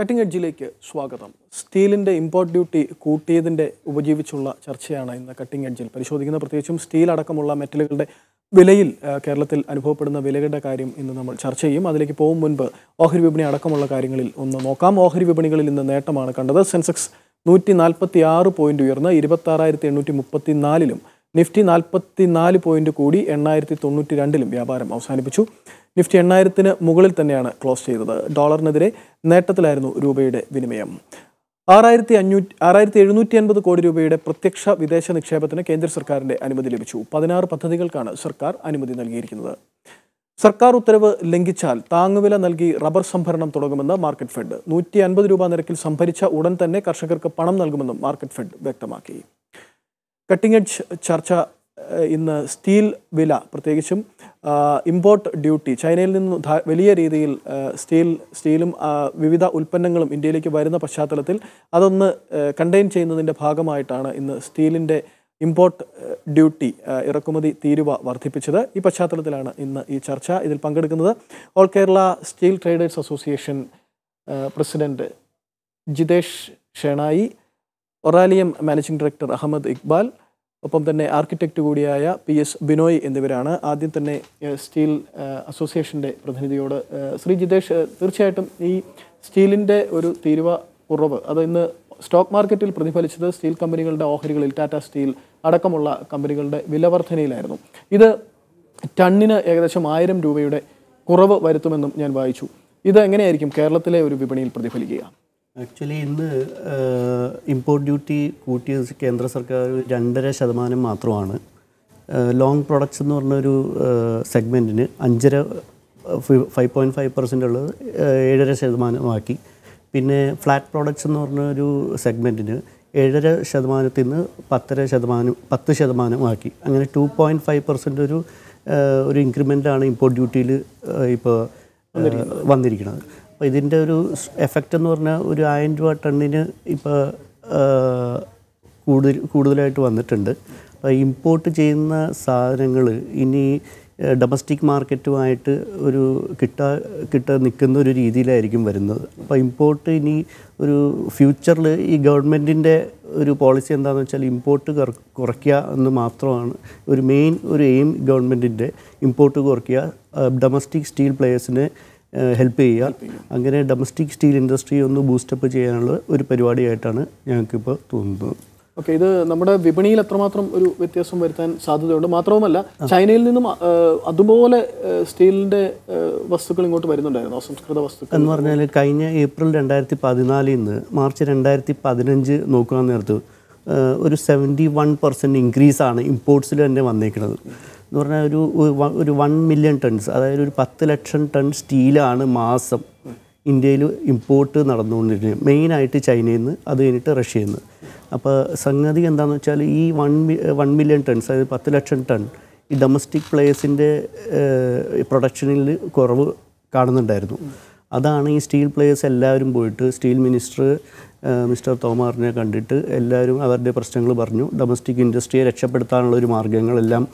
cutting എഡ്ജിലേക്ക് സ്വാഗതം സ്റ്റീലിൻ്റെ import duty കൂട്ടിയതിൻ്റെ ഉപജീവിച്ചുള്ള ചർച്ചയാണ് ഇന്ന് കട്ടിംഗ് എഡ്ജിൽ പരിശോധിക്കുന്നത് പ്രത്യേകിച്ചും സ്റ്റീൽ അടക്കമുള്ള മെറ്റലുകളുടെ വിലയിൽ ആ, കേരളത്തിൽ അനുഭവപ്പെടുന്ന വിലകളുടെ കാര്യം ഇന്ന് നമ്മൾ ചർച്ച ചെയ്യും അതിലേക്ക് പോകും മുൻപ് ഓഹരി വിപണി അടക്കമുള്ള കാര്യങ്ങളിൽ ഒന്ന് നോക്കാം ഓഹരി വിപണികളിൽ ഇന്ന് നേട്ടമാണ് കണ്ടത് സെൻസെക്സ് നൂറ്റി നാൽപ്പത്തി ആറ് പോയിന്റ് ഉയർന്ന് ഇരുപത്തി ആറായിരത്തി എണ്ണൂറ്റി മുപ്പത്തി നാലിലും നിഫ്റ്റി നാൽപ്പത്തി നാല് പോയിന്റ് കൂടി എണ്ണായിരത്തി തൊണ്ണൂറ്റി രണ്ടിലും വ്യാപാരം അവസാനിപ്പിച്ചു നിഫ്റ്റി എണ്ണായിരത്തിന് മുകളിൽ തന്നെയാണ് ക്ലോസ് ചെയ്തത് ഡോളറിനെതിരെ നേട്ടത്തിലായിരുന്നു രൂപയുടെ വിനിമയം ആറായിരത്തി അഞ്ഞൂറ്റി ആറായിരത്തി എഴുന്നൂറ്റി അൻപത് കോടി രൂപയുടെ പ്രത്യക്ഷ വിദേശ നിക്ഷേപത്തിന് കേന്ദ്ര സർക്കാരിന്റെ അനുമതി ലഭിച്ചു പതിനാറ് പദ്ധതികൾക്കാണ് സർക്കാർ അനുമതി നൽകിയിരിക്കുന്നത് സർക്കാർ ഉത്തരവ് ലംഘിച്ചാൽ താങ്ങുവില നൽകി റബ്ബർ സംഭരണം തുടങ്ങുമെന്ന് മാർക്കറ്റ് ഫെഡ് നൂറ്റി അൻപത് രൂപ നിരക്കിൽ സംഭരിച്ച ഉടൻ തന്നെ കർഷകർക്ക് പണം നൽകുമെന്നും മാർക്കറ്റ് ഫെഡ് വ്യക്തമാക്കി കട്ടിംഗ് എഡ്ജ് ചർച്ച ഏഹ്, ഇന്ന് സ്റ്റീൽ വില പ്രത്യേകിച്ചും ഇമ്പോർട്ട് ഡ്യൂട്ടി ചൈനയിൽ നിന്ന് ധാ- വലിയ രീതിയിൽ ഏഹ്, സ്റ്റീൽ സ്റ്റീലും ആ, വിവിധ ഉൽപ്പന്നങ്ങളും ഇന്ത്യയിലേക്ക് വരുന്ന പശ്ചാത്തലത്തിൽ അതൊന്ന് കണ്ടെയ്ൻ ചെയ്യുന്നതിൻ്റെ ഭാഗമായിട്ടാണ് ഇന്ന് സ്റ്റീലിൻ്റെ ഇമ്പോർട്ട് ഏഹ്, ഡ്യൂട്ടി ഏഹ്, ഇറക്കുമതി തീരുവ വർദ്ധിപ്പിച്ചത് ഈ പശ്ചാത്തലത്തിലാണ് ഇന്ന് ഈ ചർച്ച ഇതിൽ പങ്കെടുക്കുന്നത് all Kerala steel traders association ഏഹ്, president Jithesh Shenoy Oralium managing director Ahammed Iqbal ഒപ്പം തന്നെ ആർക്കിടെക്ട് കൂടിയായ പി എസ് ബിനോയ് എന്നിവരാണ് ആദ്യം തന്നെ ഏഹ്, സ്റ്റീൽ ഏഹ്, അസോസിയേഷൻ്റെ പ്രതിനിധിയോട് ഏഹ്, ശ്രീ ജിതേഷ് ഏഹ്, തീർച്ചയായിട്ടും ഈ സ്റ്റീലിൻ്റെ ഒരു തീരുവ കുറവ് അത് ഇന്ന് സ്റ്റോക്ക് മാർക്കറ്റിൽ പ്രതിഫലിച്ചത് സ്റ്റീൽ കമ്പനികളുടെ ഓഹരികളിൽ ടാറ്റ സ്റ്റീൽ അടക്കമുള്ള കമ്പനികളുടെ വിലവർധനയിലായിരുന്നു ഇത് ടണ്ണിന് ഏകദേശം ആയിരം രൂപയുടെ കുറവ് വരുത്തുമെന്നും ഞാൻ വായിച്ചു ഇത് എങ്ങനെയായിരിക്കും കേരളത്തിലെ ഒരു വിപണിയിൽ പ്രതിഫലിക്കുക ആക്ച്വലി ഇന്ന് ഇമ്പോർട്ട് ഡ്യൂട്ടി കൂട്ടിയത് കേന്ദ്ര സർക്കാർ ഒരു രണ്ടര ശതമാനം മാത്രമാണ് ലോങ് പ്രൊഡക്ട്സ് എന്ന് പറഞ്ഞൊരു സെഗ്മെൻറ്റിന് അഞ്ചര ഫൈവ് പോയിൻറ്റ് ഫൈവ് പെർസെൻ്റ് ഉള്ളത് ഏഹ്, ഏഴര ശതമാനമാക്കി പിന്നെ ഫ്ലാറ്റ് പ്രോഡക്ട്സ് എന്ന് പറഞ്ഞ ഒരു സെഗ്മെൻറ്റിന് ഏഴര ശതമാനത്തിൽ നിന്ന് പത്തര ശതമാനം പത്ത് ശതമാനമാക്കി അങ്ങനെ ടു പോയിൻറ്റ് ഫൈവ് പെർസെൻ്റ് ഒരു ഏഹ്, ഒരു ഇൻക്രിമെൻ്റാണ് ഇമ്പോർട്ട് ഡ്യൂട്ടിയിൽ ഇപ്പോൾ വന്നിരിക്കുന്നത് അപ്പോൾ ഇതിൻ്റെ ഒരു എഫക്റ്റ് എന്ന് പറഞ്ഞാൽ ഒരു ആയിരം രൂപ ടണ്ണിന് ഇപ്പോൾ കൂടുതൽ കൂടുതലായിട്ട് വന്നിട്ടുണ്ട് അപ്പോൾ ഇമ്പോർട്ട് ചെയ്യുന്ന സാധനങ്ങൾ ഇനി ഡൊമസ്റ്റിക് മാർക്കറ്റുമായിട്ട് ഒരു കിട്ടാ കിട്ട നിൽക്കുന്ന ഒരു രീതിയിലായിരിക്കും വരുന്നത് അപ്പോൾ ഇമ്പോർട്ട് ഇനി ഒരു ഫ്യൂച്ചറിൽ ഈ ഗവൺമെൻറ്റിൻ്റെ ഒരു പോളിസി എന്താണെന്ന് വെച്ചാൽ ഇമ്പോർട്ട് കുറയ്ക്കുക എന്ന് മാത്രമാണ് ഒരു മെയിൻ ഒരു എയിം ഗവൺമെൻറ്റിൻ്റെ ഇമ്പോർട്ട് കുറയ്ക്കുക ഡൊമസ്റ്റിക് സ്റ്റീൽ പ്ലേയേഴ്സിനെ ഹെൽപ്പ് ചെയ്യുക അങ്ങനെ ഡൊമസ്റ്റിക് സ്റ്റീൽ ഇൻഡസ്ട്രി ഒന്ന് ബൂസ്റ്റപ്പ് ചെയ്യാനുള്ള ഒരു പരിപാടിയായിട്ടാണ് ഞങ്ങൾക്കിപ്പോൾ തോന്നുന്നത് ഓക്കെ ഇത് നമ്മുടെ വിപണിയിൽ എത്രമാത്രം ഒരു വ്യത്യാസം വരുത്താൻ സാധ്യതയുണ്ട് മാത്രവുമല്ല ചൈനയിൽ നിന്നും ആ, അതുപോലെ ആ, സ്റ്റീലിന്റെ ആ, വസ്തുക്കൾ ഇങ്ങോട്ട് വരുന്നുണ്ടായിരുന്നു അസംസ്കൃത വസ്തുക്കൾ എന്ന് പറഞ്ഞാൽ കഴിഞ്ഞ ഏപ്രിൽ രണ്ടായിരത്തി പതിനാലിൽ നിന്ന് മാർച്ച് രണ്ടായിരത്തി പതിനഞ്ച് നോക്കുക നേരത്ത് ഏഹ്, ഒരു സെവൻറ്റി വൺ പെർസെൻറ്റ് ഇൻക്രീസാണ് ഇമ്പോർട്ട്സിൽ തന്നെ വന്നേക്കുന്നത് എന്ന് പറഞ്ഞാൽ ഒരു ഒരു വ- ഒരു വൺ മില്യൺ ടൺസ് അതായത് ഒരു പത്ത് ലക്ഷം ടൺ സ്റ്റീലാണ് മാസം ഇന്ത്യയിൽ ഇമ്പോർട്ട് നടന്നുകൊണ്ടിരിക്കുന്നത് മെയിനായിട്ട് ചൈനയിൽ നിന്ന് അത് കഴിഞ്ഞിട്ട് റഷ്യയിൽ നിന്ന് അപ്പോൾ സംഗതി എന്താണെന്ന് വെച്ചാൽ ഈ വൺ വൺ മില്യൺ ടൺസ് അതായത് പത്ത് ലക്ഷം ടൺ ഈ ഡൊമസ്റ്റിക് പ്ലേയേഴ്സിൻ്റെ പ്രൊഡക്ഷനിൽ കുറവ് കാണുന്നുണ്ടായിരുന്നു അതാണ് ഈ സ്റ്റീൽ പ്ലേയേഴ്സ് എല്ലാവരും പോയിട്ട് സ്റ്റീൽ മിനിസ്റ്റർ മിസ്റ്റർ തോമാറിനെ കണ്ടിട്ട് എല്ലാവരും അവരുടെ പ്രശ്നങ്ങൾ പറഞ്ഞു ഡൊമസ്റ്റിക് ഇൻഡസ്ട്രിയെ രക്ഷപ്പെടുത്താനുള്ള ഒരു മാർഗ്ഗങ്ങളെല്ലാം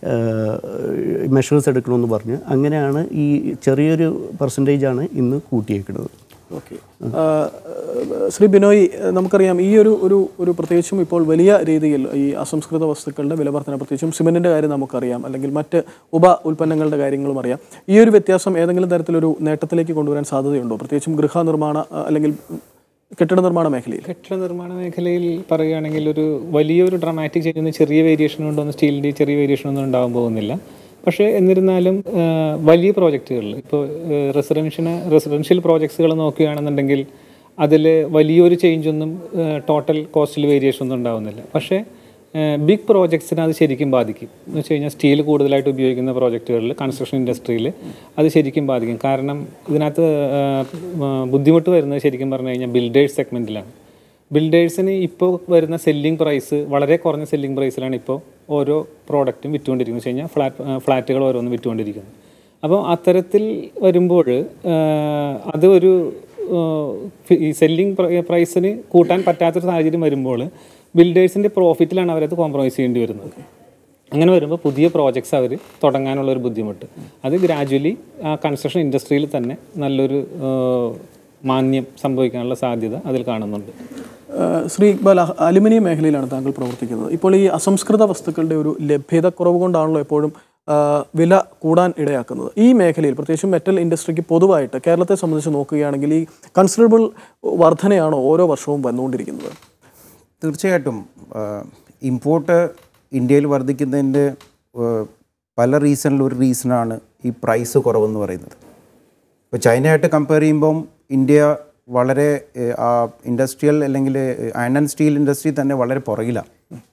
മെഷേഴ്സ് എടുക്കണമെന്ന് പറഞ്ഞ് അങ്ങനെയാണ് ഈ ചെറിയൊരു പെർസെൻറ്റേജാണ് ഇന്ന് കൂട്ടിയേക്കുന്നത് ഓക്കെ ശ്രീ ബിനോയ് നമുക്കറിയാം ഈ ഒരു ഒരു ഒരു പ്രത്യേകിച്ചും ഇപ്പോൾ വലിയ രീതിയിൽ ഈ അസംസ്കൃത വസ്തുക്കളുടെ വിലവർധന പ്രത്യേകിച്ചും സിമെന്റിന്റെ കാര്യം നമുക്കറിയാം അല്ലെങ്കിൽ മറ്റ് ഉപ ഉൽപ്പന്നങ്ങളുടെ കാര്യങ്ങളും അറിയാം ഈ ഒരു വ്യത്യാസം ഏതെങ്കിലും തരത്തിലൊരു നേട്ടത്തിലേക്ക് കൊണ്ടുവരാൻ സാധ്യതയുണ്ടോ പ്രത്യേകിച്ചും ഗൃഹനിർമ്മാണ ആ, അല്ലെങ്കിൽ കെട്ടിട നിർമ്മാണ മേഖലയിൽ കെട്ടിട നിർമ്മാണ മേഖലയിൽ പറയുകയാണെങ്കിൽ ഒരു വലിയൊരു ഡ്രമാറ്റിക് ചേഞ്ച് ഒന്നും ചെറിയ വേരിയേഷൻ കൊണ്ടൊന്നും സ്റ്റീലിൻ്റെ ചെറിയ വേരിയേഷൻ ഒന്നും ഉണ്ടാകാൻ പോകുന്നില്ല പക്ഷേ എന്നിരുന്നാലും ആ, വലിയ പ്രോജക്റ്റുകളിൽ ഇപ്പോൾ റെസിഡൻഷ്യന് റെസിഡൻഷ്യൽ പ്രോജക്ട്സുകൾ നോക്കുകയാണെന്നുണ്ടെങ്കിൽ അതിൽ വലിയൊരു ചേഞ്ച് ഒന്നും ടോട്ടൽ കോസ്റ്റിൽ വേരിയേഷൻ ഒന്നും ഉണ്ടാവുന്നില്ല പക്ഷേ ബിഗ് പ്രോജക്ട്സിനെ അത് ശരിക്കും ബാധിക്കും എന്ന് വെച്ച് കഴിഞ്ഞാൽ സ്റ്റീൽ കൂടുതലായിട്ട് ഉപയോഗിക്കുന്ന പ്രോജക്റ്റുകളിൽ കൺസ്ട്രക്ഷൻ ഇൻഡസ്ട്രിയിൽ അത് ശരിക്കും ബാധിക്കും കാരണം ഇതിനകത്ത് ആ, ആ, ബുദ്ധിമുട്ട് വരുന്നത് ശരിക്കും പറഞ്ഞു കഴിഞ്ഞാൽ ബിൽഡേഴ്സ് സെഗ്മെൻറ്റിലാണ് ബിൽഡേഴ്സിന് ഇപ്പോൾ വരുന്ന സെല്ലിംഗ് പ്രൈസ് വളരെ കുറഞ്ഞ സെല്ലിംഗ് പ്രൈസിലാണ് ഇപ്പോൾ ഓരോ പ്രോഡക്റ്റും വിറ്റുകൊണ്ടിരിക്കുന്നത് വെച്ച് കഴിഞ്ഞാൽ ഫ്ലാറ്റ് ഫ്ലാറ്റുകൾ ഓരോന്നും വിറ്റുകൊണ്ടിരിക്കുന്നത് അപ്പോൾ അത്തരത്തിൽ വരുമ്പോൾ അത് ഒരു ആ, ഈ സെല്ലിംഗ് പ്രൈസിന് കൂട്ടാൻ പറ്റാത്തൊരു സാഹചര്യം വരുമ്പോൾ ബിൽഡേഴ്സിൻ്റെ പ്രോഫിറ്റിലാണ് അവരത് കോംപ്രമൈസ് ചെയ്യേണ്ടി വരുന്നത് അങ്ങനെ വരുമ്പോൾ പുതിയ പ്രോജക്ട്സ് അവർ തുടങ്ങാനുള്ള ഒരു ബുദ്ധിമുട്ട് അത് ഗ്രാജ്വലി ആ കൺസ്ട്രക്ഷൻ ഇൻഡസ്ട്രിയിൽ തന്നെ നല്ലൊരു മാന്യം സംഭവിക്കാനുള്ള സാധ്യത അതിൽ കാണുന്നുണ്ട് ഏഹ് ശ്രീ ഇക്ബാൽ അഹ് അലുമിനിയം മേഖലയിലാണ് താങ്കൾ പ്രവർത്തിക്കുന്നത് ഇപ്പോൾ ഈ അസംസ്കൃത വസ്തുക്കളുടെ ഒരു ലഭ്യതക്കുറവ് കൊണ്ടാണല്ലോ എപ്പോഴും ആഹ് വില കൂടാൻ ഇടയാക്കുന്നത് ഈ മേഖലയിൽ പ്രത്യേകിച്ചും മെറ്റൽ ഇൻഡസ്ട്രിക്ക് പൊതുവായിട്ട് കേരളത്തെ സംബന്ധിച്ച് നോക്കുകയാണെങ്കിൽ ഈ കൺസിഡറബിൾ വർധനയാണോ ഓരോ വർഷവും വന്നുകൊണ്ടിരിക്കുന്നത് തീർച്ചയായിട്ടും ഇമ്പോർട്ട് ഇന്ത്യയിൽ വർദ്ധിക്കുന്നതിൻ്റെ ഏഹ്, പല റീസണിൽ ഒരു റീസണാണ് ഈ പ്രൈസ് കുറവെന്ന് പറയുന്നത് ഇപ്പോൾ ചൈനയായിട്ട് കമ്പയർ ചെയ്യുമ്പം ഇന്ത്യ വളരെ ഏഹ്, ആ ഇൻഡസ്ട്രിയൽ അല്ലെങ്കിൽ അയൺ ആൻഡ് സ്റ്റീൽ ഇൻഡസ്ട്രി തന്നെ വളരെ പുറകിലാണ്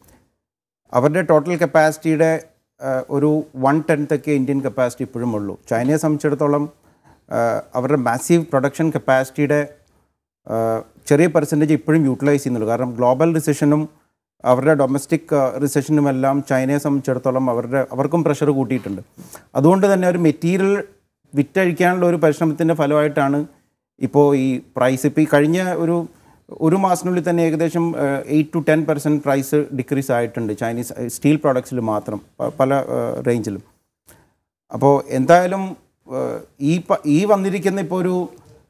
അവരുടെ ടോട്ടൽ കപ്പാസിറ്റിയുടെ ഒരു വൺ ടെൻത്തൊക്കെ ഇന്ത്യൻ കപ്പാസിറ്റി ഇപ്പോഴും ഉള്ളൂ ചൈനയെ സംബന്ധിച്ചിടത്തോളം ഏഹ്, അവരുടെ മാസീവ് പ്രൊഡക്ഷൻ കപ്പാസിറ്റിയുടെ ആഹ് ചെറിയ പെർസെൻറ്റേജ് ഇപ്പോഴും യൂട്ടിലൈസ് ചെയ്യുന്നുള്ളൂ കാരണം ഗ്ലോബൽ റിസഷനും അവരുടെ ഡൊമസ്റ്റിക് റിസഷനും എല്ലാം ചൈനയെ സംബന്ധിച്ചിടത്തോളം അവരുടെ അവർക്കും പ്രഷർ കൂട്ടിയിട്ടുണ്ട് അതുകൊണ്ട് തന്നെ ഒരു മെറ്റീരിയൽ വിറ്റഴിക്കാനുള്ള ഒരു പരിശ്രമത്തിൻ്റെ ഫലമായിട്ടാണ് ഇപ്പോൾ ഈ പ്രൈസ് ഇപ്പോൾ ഈ കഴിഞ്ഞ ഒരു ഒരു മാസത്തിനുള്ളിൽ തന്നെ ഏകദേശം eight to ten percent price decrease ആയിട്ടുണ്ട് ചൈനീസ് സ്റ്റീൽ പ്രോഡക്ട്സിൽ മാത്രം പ- പല റേഞ്ചിലും അപ്പോൾ എന്തായാലും ഏഹ്, ഈ പ- ഈ വന്നിരിക്കുന്ന ഇപ്പോൾ ഒരു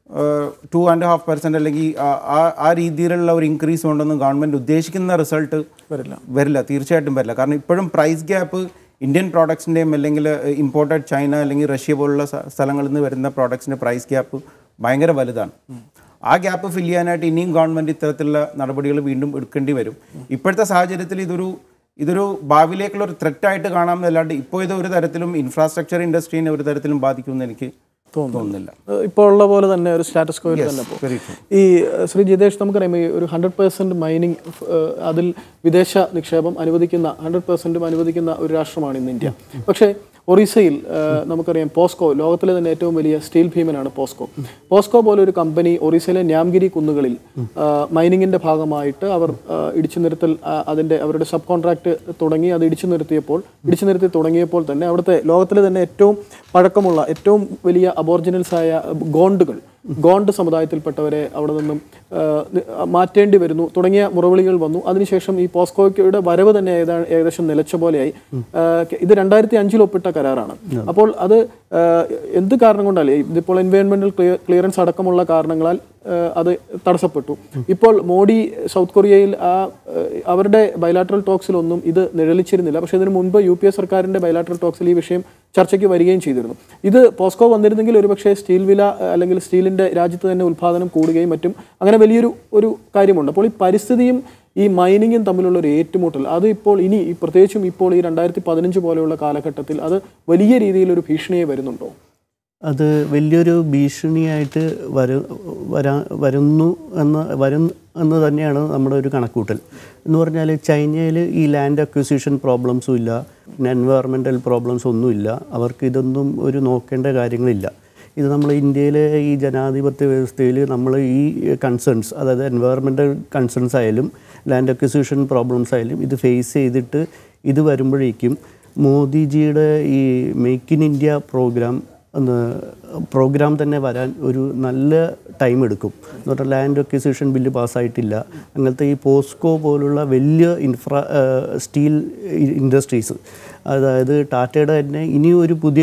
ടു ആൻഡ് ഹാഫ് പെർസെൻറ്റ് അല്ലെങ്കിൽ ആ- ആ- ആ രീതിയിലുള്ള ഒരു ഇൻക്രീസ് കൊണ്ടൊന്നും ഗവൺമെൻറ് ഉദ്ദേശിക്കുന്ന റിസൾട്ട് വരില്ല വരില്ല തീർച്ചയായിട്ടും വരില്ല കാരണം ഇപ്പോഴും പ്രൈസ് ഗ്യാപ്പ് ഇന്ത്യൻ പ്രോഡക്ട്സിൻ്റെയും അല്ലെങ്കിൽ ഇമ്പോർട്ടഡ് ചൈന അല്ലെങ്കിൽ റഷ്യ പോലുള്ള സ്ഥ- സ്ഥലങ്ങളിൽ നിന്ന് വരുന്ന പ്രോഡക്ട്സിൻ്റെ പ്രൈസ് ഗ്യാപ്പ് ഭയങ്കര വലുതാണ് ആ ഗ്യാപ്പ് ഫില്ല് ചെയ്യാനായിട്ട് ഇനിയും ഗവൺമെൻറ് ഇത്തരത്തിലുള്ള നടപടികൾ വീണ്ടും എടുക്കേണ്ടി വരും ഇപ്പോഴത്തെ സാഹചര്യത്തിൽ ഇതൊരു ഇതൊരു ഭാവിയിലേക്കുള്ള ഒരു ത്രെറ്റായിട്ട് കാണാമെന്നല്ലാണ്ട് ഇപ്പോൾ ഇത് ഒരു തരത്തിലും ഇൻഫ്രാസ്ട്രക്ചർ ഇൻഡസ്ട്രീനെ ഒരു തരത്തിലും ബാധിക്കുമെന്ന് എനിക്ക് തോന്നുന്നില്ല ഏഹ് ഇപ്പോൾ ഉള്ള പോലെ തന്നെ ഒരു സ്റ്റാറ്റസ് കോയിൽ തന്നെ പോകും വെരി ട്രൂ ഈ ഏഹ് ശ്രീ ജിതേഷ് നമുക്കറിയാം ഈ ഒരു ഹൺഡ്രഡ് പേഴ്സൻറ്റ് മൈനിങ് അതിൽ വിദേശ നിക്ഷേപം അനുവദിക്കുന്ന ഹൺഡ്രഡ് പേഴ്സൻറ്റും അനുവദിക്കുന്ന ഒരു രാഷ്ട്രമാണ് ഇന്ന് ഇന്ത്യ പക്ഷേ ഒറീസയിൽ ഏഹ് നമുക്കറിയാം പോസ്കോ ലോകത്തിലെ തന്നെ ഏറ്റവും വലിയ സ്റ്റീൽ ഭീമനാണ് പോസ്കോ പോസ്കോ പോലെ ഒരു കമ്പനി ഒറീസയിലെ ന്യാംഗിരി കുന്നുകളിൽ മൈനിങ്ങിന്റെ ഭാഗമായിട്ട് അവർ ഏഹ് ഇടിച്ചു നിരത്തൽ ആ, അതിന്റെ അവരുടെ സബ് കോൺട്രാക്ട് തുടങ്ങി അത് ഇടിച്ചു നിർത്തിയപ്പോൾ ഇടിച്ചു നിർത്തി തുടങ്ങിയപ്പോൾ തന്നെ അവിടുത്തെ ലോകത്തിലെ തന്നെ ഏറ്റവും പഴക്കമുള്ള ഏറ്റവും വലിയ അബോർജിനൽസ് ആയ ഗോണ്ടുകൾ ഗോണ്ട് സമുദായത്തിൽപ്പെട്ടവരെ അവിടെ നിന്നും ആ, നി- മാറ്റേണ്ടി വരുന്നു തുടങ്ങിയ മുറവിളികൾ വന്നു അതിനുശേഷം ഈ പോസ്കോയ്ക്കയുടെ വരവ് തന്നെ ഏതാ- ഏകദേശം നിലച്ച പോലെയായി ആ, ഇത് രണ്ടായിരത്തി അഞ്ചിൽ ഒപ്പിട്ട കരാറാണ് അപ്പോൾ അത് ആ, എന്ത് കാരണം കൊണ്ടല്ലേ ഇതിപ്പോൾ എൻവയോൺമെന്റൽ ക്ലിയറൻസ് അടക്കമുള്ള കാരണങ്ങളാൽ ആ, അത് തടസ്സപ്പെട്ടു ഇപ്പോൾ മോഡി സൗത്ത് കൊറിയയിൽ ആ ആ, അവരുടെ ബൈലാറ്ററൽ ടോക്സിലൊന്നും ഇത് നിഴലിച്ചിരുന്നില്ല പക്ഷേ ഇതിനു മുൻപ് യു പി എ സർക്കാരിന്റെ ബൈലാറ്ററൽ ടോക്സിൽ ഈ വിഷയം ചർച്ചയ്ക്ക് വരികയും ചെയ്തിരുന്നു ഇത് പോസ്കോ വന്നിരുന്നെങ്കിൽ ഒരുപക്ഷെ സ്റ്റീൽ വില ആ, അല്ലെങ്കിൽ സ്റ്റീലിന്റെ രാജ്യത്ത് തന്നെ ഉൽപ്പാദനം കൂടുകയും മറ്റും അങ്ങനെ വലിയൊരു ഒരു കാര്യമുണ്ട് അപ്പോൾ ഈ പരിസ്ഥിതിയും ഈ മൈനിങ്ങും തമ്മിലുള്ള ഒരു ഏറ്റുമുട്ടൽ അത് ഇപ്പോൾ ഇനി ഈ പ്രത്യേകിച്ചും ഇപ്പോൾ ഈ രണ്ടായിരത്തി പതിനഞ്ച് പോലെയുള്ള കാലഘട്ടത്തിൽ അത് വലിയ രീതിയിൽ ഒരു ഭീഷണിയെ വരുന്നുണ്ടോ അത് വലിയൊരു ഭീഷണിയായിട്ട് വരു വരാ വരുന്നു എന്ന് വരും എന്ന് തന്നെയാണ് നമ്മുടെ ഒരു കണക്കൂട്ടൽ എന്ന് പറഞ്ഞാൽ ചൈനയിൽ ഈ ലാൻഡ് അക്വിസിഷൻ പ്രോബ്ലംസും ഇല്ല പിന്നെ എൻവയറമെൻ്റൽ പ്രോബ്ലംസ് ഒന്നുമില്ല അവർക്ക് ഇതൊന്നും ഒരു നോക്കേണ്ട കാര്യങ്ങളില്ല ഇത് നമ്മൾ ഇന്ത്യയിലെ ഈ ജനാധിപത്യ വ്യവസ്ഥയിൽ നമ്മൾ ഈ കൺസേൺസ് അതായത് എൻവയറമെൻ്റൽ കൺസേൺസ് ആയാലും ലാൻഡ് അക്വിസിഷൻ പ്രോബ്ലംസ് ആയാലും ഇത് ഫേസ് ചെയ്തിട്ട് ഇത് വരുമ്പോഴേക്കും മോദിജിയുടെ ഈ മേക്ക് ഇൻ ഇന്ത്യ പ്രോഗ്രാം ഒന്ന് പ്രോഗ്രാം തന്നെ വരാൻ ഒരു നല്ല ടൈം എടുക്കും എന്ന് പറഞ്ഞാൽ ലാൻഡ് അക്വിസിഷൻ ബില്ല് പാസ്സായിട്ടില്ല അങ്ങനത്തെ ഈ പോസ്കോ പോലുള്ള വലിയ ഇൻഫ്രാ സ്റ്റീൽ ഇൻഡസ്ട്രീസ് അതായത് ടാറ്റയുടെ തന്നെ ഇനി ഒരു പുതിയ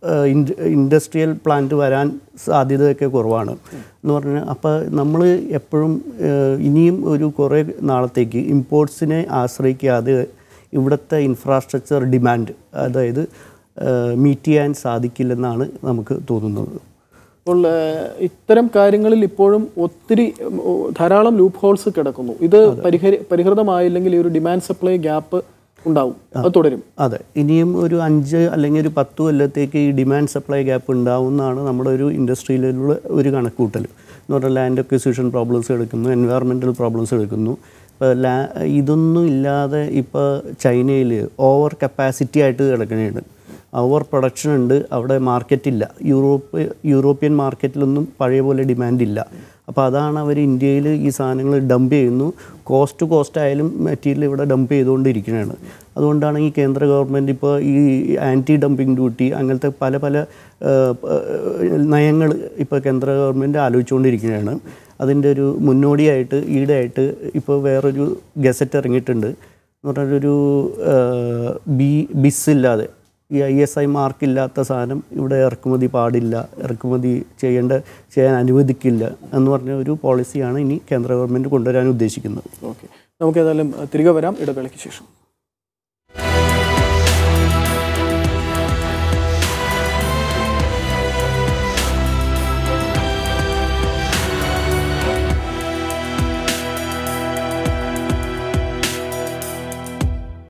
ഇൻഡസ്ട്രിയൽ പ്ലാന്റ് വരാൻ സാധ്യതയൊക്കെ കുറവാണ് എന്ന് പറഞ്ഞാൽ അപ്പോൾ നമ്മൾ എപ്പോഴും ഏഹ്, ഇനിയും ഒരു കുറേ നാളത്തേക്ക് ഇമ്പോർട്ട്സിനെ ആശ്രയിക്കാതെ ഇവിടുത്തെ ഇൻഫ്രാസ്ട്രക്ചർ ഡിമാൻഡ് അതായത് മീറ്റ് ചെയ്യാൻ സാധിക്കില്ലെന്നാണ് നമുക്ക് തോന്നുന്നത് അപ്പോൾ ഏഹ്, ഇത്തരം കാര്യങ്ങളിൽ ഇപ്പോഴും ഒത്തിരി ഉം, ഓ, ധാരാളം ലൂപ്പ് ഹോൾസ് കിടക്കുന്നു ഇത് പരിഹരി പരിഹൃതമായില്ലെങ്കിൽ ഈ ഒരു ഡിമാൻഡ് സപ്ലൈ ഗ്യാപ്പ് ഉണ്ടാവും അത് തുടരും അതെ ഇനിയും ഒരു അഞ്ച് അല്ലെങ്കിൽ ഒരു പത്ത് കൊല്ലത്തേക്ക് ഈ ഡിമാൻഡ് സപ്ലൈ ഗ്യാപ്പ് ഉണ്ടാവുമെന്നാണ് നമ്മുടെ ഒരു ഇൻഡസ്ട്രിയിലുള്ള ഒരു കണക്കൂട്ടൽ എന്ന് പറഞ്ഞാൽ ലാൻഡ് അക്വിസിഷൻ പ്രോബ്ലംസ് എടുക്കുന്നു എൻവയറമെൻറ്റൽ പ്രോബ്ലംസ് എടുക്കുന്നു ഇപ്പോൾ ലാ ഇതൊന്നും ഇല്ലാതെ ഇപ്പോൾ ചൈനയിൽ ഓവർ കപ്പാസിറ്റി ആയിട്ട് കിടക്കണേണ് ഓവർ പ്രൊഡക്ഷൻ ഉണ്ട് അവിടെ മാർക്കറ്റില്ല യൂറോപ്പ് യൂറോപ്യൻ മാർക്കറ്റിലൊന്നും പഴയ പോലെ ഡിമാൻഡ് ഇല്ല അപ്പോൾ അതാണ് അവർ ഇന്ത്യയിൽ ഈ സാധനങ്ങൾ ഡംപ് ചെയ്യുന്നു കോസ്റ്റ് ടു ആയാലും മെറ്റീരിയൽ ഇവിടെ ഡംപ് ചെയ്തുകൊണ്ടിരിക്കുന്നതാണ് അതുകൊണ്ടാണ് ഈ കേന്ദ്ര ഗവൺമെൻറ് ഇപ്പോൾ ഈ ആൻറ്റി ഡംപിങ് ഡ്യൂട്ടി അങ്ങനത്തെ പല പല നയങ്ങൾ ഇപ്പോൾ കേന്ദ്ര ഗവൺമെൻറ് ആലോചിച്ചുകൊണ്ടിരിക്കുകയാണ് അതിൻ്റെ ഒരു മുന്നോടിയായിട്ട് ഈടായിട്ട് ഇപ്പോൾ വേറൊരു ഗസറ്റ് ഇറങ്ങിയിട്ടുണ്ട് എന്ന് പറഞ്ഞൊരു ബി ബിസ് ഇല്ലാതെ ഈ ഐ എസ് ഐ മാർക്കില്ലാത്ത സാധനം ഇവിടെ ഇറക്കുമതി പാടില്ല ഇറക്കുമതി ചെയ്യേണ്ട ചെയ്യാൻ അനുവദിക്കില്ല എന്ന് പറഞ്ഞ ഒരു പോളിസിയാണ് ഇനി കേന്ദ്ര ഗവൺമെൻറ് കൊണ്ടുവരാൻ ഉദ്ദേശിക്കുന്നത് ഓക്കെ നമുക്ക് ഏതായാലും തിരികെ വരാം ഇടവേളയ്ക്ക് ശേഷം